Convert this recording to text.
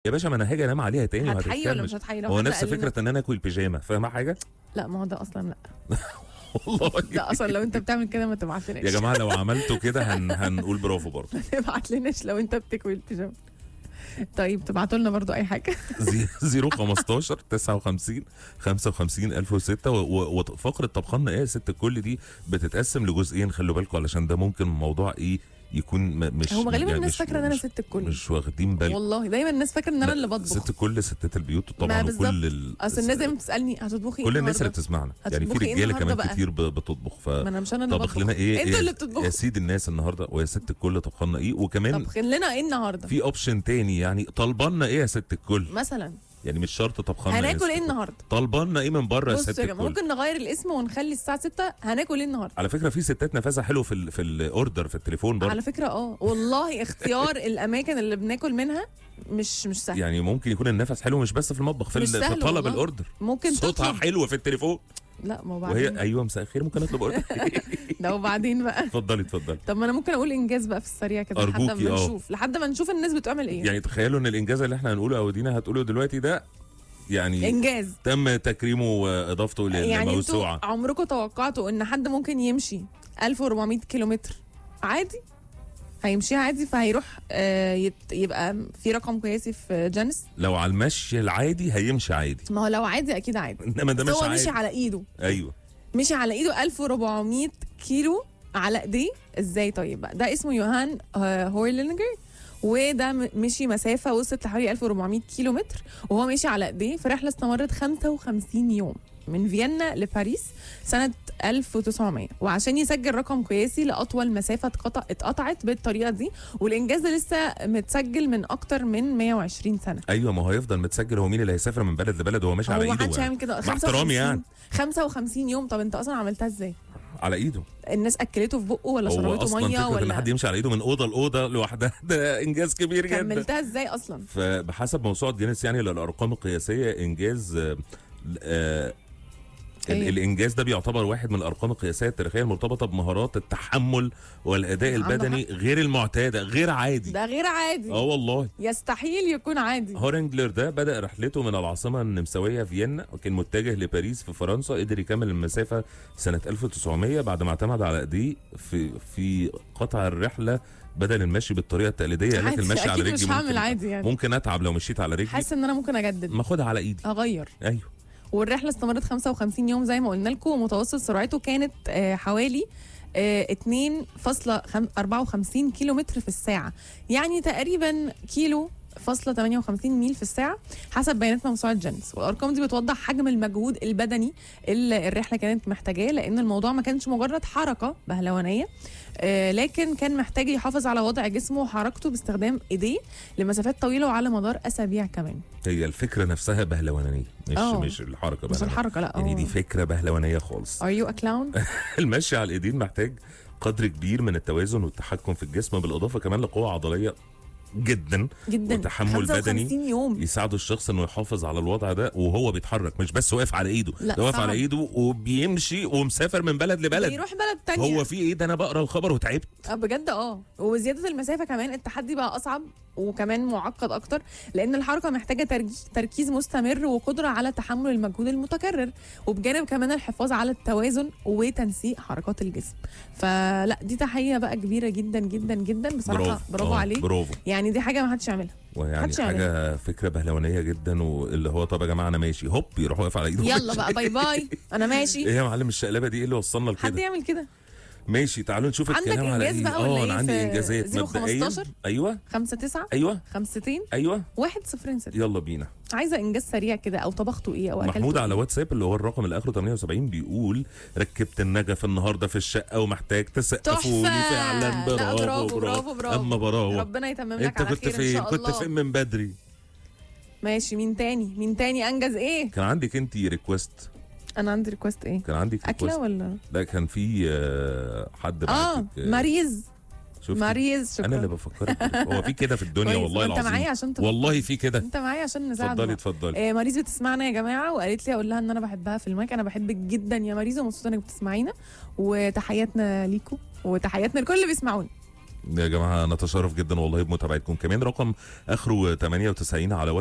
يا باشا ما انا هاجي انام عليها تاني هتحيي ولا مش وهتتكلمش هتحيي لو هو حد نفس قال لنا- فكره ان انا اكل بيجامه فاهمه حاجه لا ما هو ده اصلا لا والله لا اصلا لو انت بتعمل كده ما تبعتلناش يا جماعه لو عملتوا كده هن... هنقول برافو برضه ما تبعتلناش لو انت بتكوي البيجامه طيب تبعتوا لنا برضو اي حاجه 015 59 55 1006 و- و- وفقره طبخنا ايه يا ست الكل دي بتتقسم لجزئين خلوا بالكم علشان ده ممكن موضوع ايه يكون م- مش هو غالبا يعني الناس مش- فاكره ان انا مش- ست الكل مش واخدين بالكم والله دايما الناس فاكره ان انا اللي بطبخ ست كل ستات البيوت طبعا بالظبط. وكل ال... اصل الناس دايما بتسالني هتطبخي ايه كل الناس اللي النهاردة؟ بتسمعنا يعني في هتطبخي ايه رجاله النهاردة كمان بقى؟ كتير ب- بتطبخ ف ما انا مش انا اللي طبخ بطبخ لنا ايه انتوا إيه اللي يا بتطبخوا سيد الناس النهارده ويا ست الكل طبخ لنا ايه وكمان طبخين لنا ايه النهارده في اوبشن تاني يعني طالبانا ايه يا ست الكل مثلا يعني مش شرط طبخنا يا هناكل ست ايه الكل. النهارده طالبانا ايه من بره يا بص ست يا جماعه الكل ممكن نغير الاسم ونخلي الساعه 6 هناكل ايه النهارده على فكره في ستات نفسها حلو في ال في الاوردر في التليفون برضه على فكره اه والله اختيار الاماكن اللي بناكل منها مش مش سهل يعني ممكن يكون النفس حلو مش بس في المطبخ في, مش ال- في سهل طلب والله. الاوردر ممكن صوتها تطلب حلو في التليفون لا ما هو وهي بعدين ايوه مساء الخير ممكن اطلب اوردر ده وبعدين بقى اتفضلي اتفضلي طب ما انا ممكن اقول انجاز بقى في السريع كده لحد أرجوكي، ما اه. نشوف لحد ما نشوف الناس بتعمل ايه يعني تخيلوا ان الانجاز اللي احنا هنقوله او دينا هتقوله دلوقتي ده يعني انجاز تم تكريمه واضافته يعني انتوا للموسوعه عمركم توقعتوا ان حد ممكن يمشي 1400 كيلومتر عادي هيمشيها عادي فهيروح آه، يت- يبقى في رقم قياسي في جانس لو على المشي العادي هيمشي عادي ما هو لو عادي اكيد عادي انما ده بس مش هو عادي مشي على ايده ايوه مشي على ايده 1400 كيلو على ايديه ازاي طيب بقى ده اسمه يوهان آه، هورلينجر وده م- مشي مسافه وصلت لحوالي 1400 كيلو متر وهو مشي على ايديه في رحله استمرت 55 يوم من فيينا لباريس سنة 1900 وعشان يسجل رقم قياسي لأطول مسافة اتقطع اتقطعت بالطريقة دي والإنجاز ده لسه متسجل من أكتر من 120 سنة ايوه ما هو هيفضل متسجل هو مين اللي هيسافر من بلد لبلد وهو ماشي على هو ايده محدش يعني. هيعمل كده مع احترامي يعني 55 يوم طب أنت أصلا عملتها إزاي؟ على ايده الناس اكلته في بقه ولا هو شربته اصلا ميه فكره ان ولا حد يمشي على ايده من اوضه لاوضه لوحدها ده انجاز كبير جدا كملتها ازاي اصلا فبحسب موسوعه جينيس يعني للارقام القياسيه انجاز آه، آه، ال- أيوة. الانجاز ده بيعتبر واحد من الارقام القياسيه التاريخيه المرتبطه بمهارات التحمل والاداء عنده البدني غير المعتاده غير عادي ده غير عادي اه والله يستحيل يكون عادي هورنجلر ده بدا رحلته من العاصمه النمساويه فيينا وكان متجه لباريس في فرنسا قدر يكمل المسافه سنه 1900 بعد ما اعتمد على ايديه في في قطع الرحله بدل المشي بالطريقه التقليديه قال لك عادي المشي على اكيد رجلي مش هعمل ممكن عادي يعني ممكن اتعب لو مشيت على رجلي حاسه ان انا ممكن اجدد ما اخدها على ايدي اغير ايوه والرحله استمرت 55 يوم زي ما قلنا لكم ومتوسط سرعته كانت آه، حوالي آه، 2.54 كيلو متر في الساعه يعني تقريبا كيلو فاصلة 58 ميل في الساعة حسب بيانات موسوعة جينيس والأرقام دي بتوضح حجم المجهود البدني اللي الرحلة كانت محتاجاه لأن الموضوع ما كانش مجرد حركة بهلوانية آه، لكن كان محتاج يحافظ على وضع جسمه وحركته باستخدام ايديه لمسافات طويلة وعلى مدار أسابيع كمان هي الفكره نفسها بهلوانيه مش اه. مش الحركه مش بهلوانية. الحركة لا يعني دي آه. فكره بهلوانيه خالص Are you a clown؟ المشي على الايدين محتاج قدر كبير من التوازن والتحكم في الجسم بالاضافه كمان لقوه عضليه جدا جدا وتحمل بدني 55 يوم يساعدوا الشخص انه يحافظ على الوضع ده وهو بيتحرك مش بس واقف على ايده لا، ده واقف صعب. على ايده وبيمشي ومسافر من بلد لبلد يروح بلد تانية هو في ايه ده انا بقرا الخبر وتعبت آه، بجد اه وزياده المسافه كمان التحدي بقى اصعب وكمان معقد اكتر لان الحركه محتاجه ترج- تركيز مستمر وقدره على تحمل المجهود المتكرر وبجانب كمان الحفاظ على التوازن وتنسيق حركات الجسم فلا دي تحيه بقى كبيره جدا جدا جدا بصراحه برافو آه، عليك برافو يعني دي حاجه ما حدش يعملها ويعني محدش يعملها. حاجه فكره بهلوانيه جدا واللي هو طب يا جماعه انا ماشي هوب يروح واقف على ايده يلا بقى باي باي انا ماشي ايه يا معلم الشقلبه دي ايه اللي وصلنا حد لكده يعمل كده ماشي تعالوا نشوف عندك الكلام على إنجاز ايه بقى ولا اه إيه انا عندي في انجازات 015 مبدئيا ايوه 5 9 ايوه 5 ايوه 1 0 6 يلا بينا عايزه انجاز سريع كده او طبخته ايه او اكلته محمود على إيه؟ واتساب اللي هو الرقم اللي اخره 78 بيقول ركبت النجف النهارده في الشقه ومحتاج تسقفوا لي تحفة. فعلا لا، برافو برافو برافو برافو اما برافو ربنا يتمم لك انت على كنت خير ان فين شاء كنت الله فين من بدري ماشي مين تاني مين تاني انجز ايه كان عندك انت ريكوست انا عندي ريكوست ايه كان عندك اكله ريكوست ولا لا كان في آه، حد اه بعتك، آه، ماريز شفتي؟ ماريز شكرا انا اللي بفكرك بده. هو في كده في الدنيا كويس. والله انت معايا العظيم عشان تفكر. والله في كده انت معايا عشان نساعد اتفضلي بعض. اتفضلي آه ماريز بتسمعنا يا جماعه وقالت لي اقول لها ان انا بحبها في المايك انا بحبك جدا يا ماريز ومبسوطه انك بتسمعينا وتحياتنا ليكم وتحياتنا لكل اللي بيسمعونا يا جماعه نتشرف جدا والله بمتابعتكم كمان رقم اخره 98 على